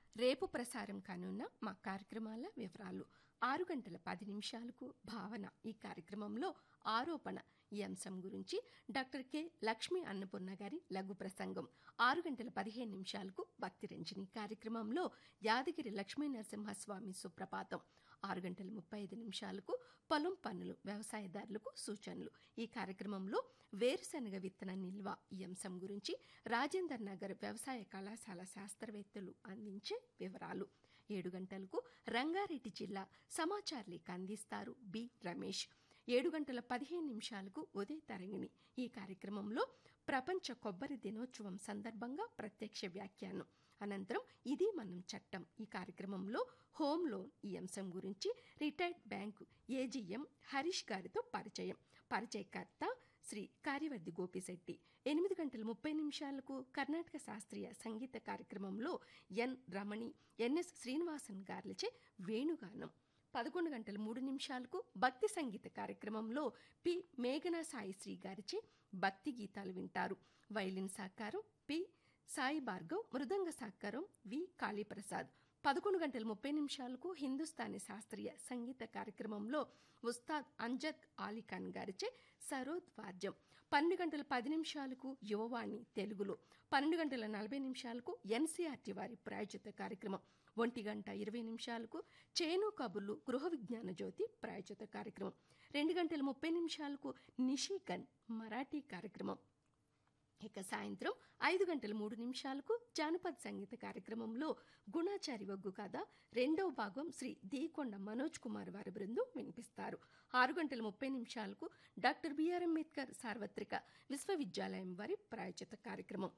రేపు ప్రసారం కానున్న మా కార్యక్రమాల వివరాలు ఆరు గంటల పది నిమిషాలకు భావన ఈ కార్యక్రమంలో ఆరోపణ ఈ అంశం గురించి డాక్టర్ కె లక్ష్మీ అన్నపూర్ణ గారి లఘు ప్రసంగం ఆరు గంటల పదిహేను నిమిషాలకు భక్తి రంజని కార్యక్రమంలో యాదగిరి లక్ష్మీ నరసింహస్వామి సుప్రభాతం ఆరు గంటల ముప్పై ఐదు నిమిషాలకు పొలం పనులు వ్యవసాయదారులకు సూచనలు ఈ కార్యక్రమంలో వేరుశనగ విత్తన నిల్వ ఈ అంశం గురించి రాజేందర్ నగర్ వ్యవసాయ కళాశాల శాస్త్రవేత్తలు అందించే వివరాలు ఏడు గంటలకు రంగారెడ్డి జిల్లా సమాచార లేఖ అందిస్తారు బి రమేష్ ఏడు గంటల పదిహేను నిమిషాలకు ఉదయ తరంగిణి ఈ కార్యక్రమంలో ప్రపంచ కొబ్బరి దినోత్సవం సందర్భంగా ప్రత్యక్ష వ్యాఖ్యానం అనంతరం ఇది మనం చట్టం ఈ కార్యక్రమంలో హోమ్ లోన్ ఈ అంశం గురించి రిటైర్డ్ బ్యాంకు ఏజీఎం హరీష్ గారితో పరిచయం పరిచయకర్త శ్రీ కార్యవర్ది గోపిశెట్టి ఎనిమిది గంటల ముప్పై నిమిషాలకు కర్ణాటక శాస్త్రీయ సంగీత కార్యక్రమంలో ఎన్ రమణి ఎన్ఎస్ శ్రీనివాసన్ గార్లచే వేణుగానం పదకొండు గంటల మూడు నిమిషాలకు భక్తి సంగీత కార్యక్రమంలో పి మేఘనా సాయిశ్రీ గారిచే భక్తి గీతాలు వింటారు వైలిన్ సాకారం పి సాయి భార్గవ్ మృదంగ సాకారం వి కాళీప్రసాద్ పదకొండు గంటల ముప్పై నిమిషాలకు హిందుస్థానీ శాస్త్రీయ సంగీత కార్యక్రమంలో ఉస్తాద్ అంజద్ ఆలీఖాన్ గారిచే సరోద్ వాద్యం పన్నెండు గంటల పది నిమిషాలకు యువవాణి తెలుగులో పన్నెండు గంటల నలభై నిమిషాలకు ఎన్సీఆర్టీ వారి ప్రాయోజిత కార్యక్రమం ఒంటి గంట ఇరవై నిమిషాలకు చేను కబుర్లు గృహ విజ్ఞాన జ్యోతి ప్రాయోజిత కార్యక్రమం రెండు గంటల ముప్పై నిమిషాలకు నిషిగన్ మరాఠీ కార్యక్రమం ఇక సాయంత్రం ఐదు గంటల మూడు నిమిషాలకు జానపద సంగీత కార్యక్రమంలో గుణాచారి ఒగ్గు కథ రెండవ భాగం శ్రీ దీకొండ మనోజ్ కుమార్ వారి బృందం వినిపిస్తారు ఆరు గంటల ముప్పై నిమిషాలకు డాక్టర్ బిఆర్ అంబేద్కర్ సార్వత్రిక విశ్వవిద్యాలయం వారి ప్రాయోజిత కార్యక్రమం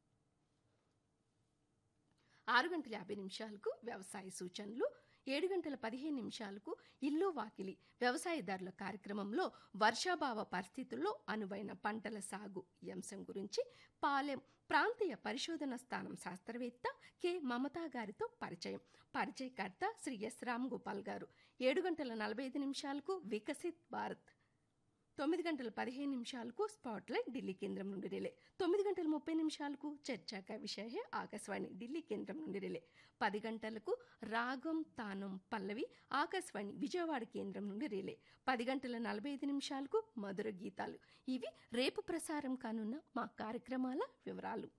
ఆరు గంటల యాభై నిమిషాలకు వ్యవసాయ సూచనలు ఏడు గంటల పదిహేను నిమిషాలకు ఇల్లు వాకిలి వ్యవసాయదారుల కార్యక్రమంలో వర్షాభావ పరిస్థితుల్లో అనువైన పంటల సాగు ఈ అంశం గురించి పాలెం ప్రాంతీయ పరిశోధన స్థానం శాస్త్రవేత్త కె మమతా గారితో పరిచయం పరిచయకర్త శ్రీ ఎస్ రామ్ గోపాల్ గారు ఏడు గంటల నలభై ఐదు నిమిషాలకు వికసిత్ భారత్ తొమ్మిది గంటల పదిహేను నిమిషాలకు స్పాట్లైట్ ఢిల్లీ కేంద్రం నుండి రిలే తొమ్మిది గంటల ముప్పై నిమిషాలకు చర్చాక విషయ ఆకాశవాణి ఢిల్లీ కేంద్రం నుండి రిలే పది గంటలకు రాగం తానం పల్లవి ఆకాశవాణి విజయవాడ కేంద్రం నుండి రిలే పది గంటల నలభై ఐదు నిమిషాలకు మధుర గీతాలు ఇవి రేపు ప్రసారం కానున్న మా కార్యక్రమాల వివరాలు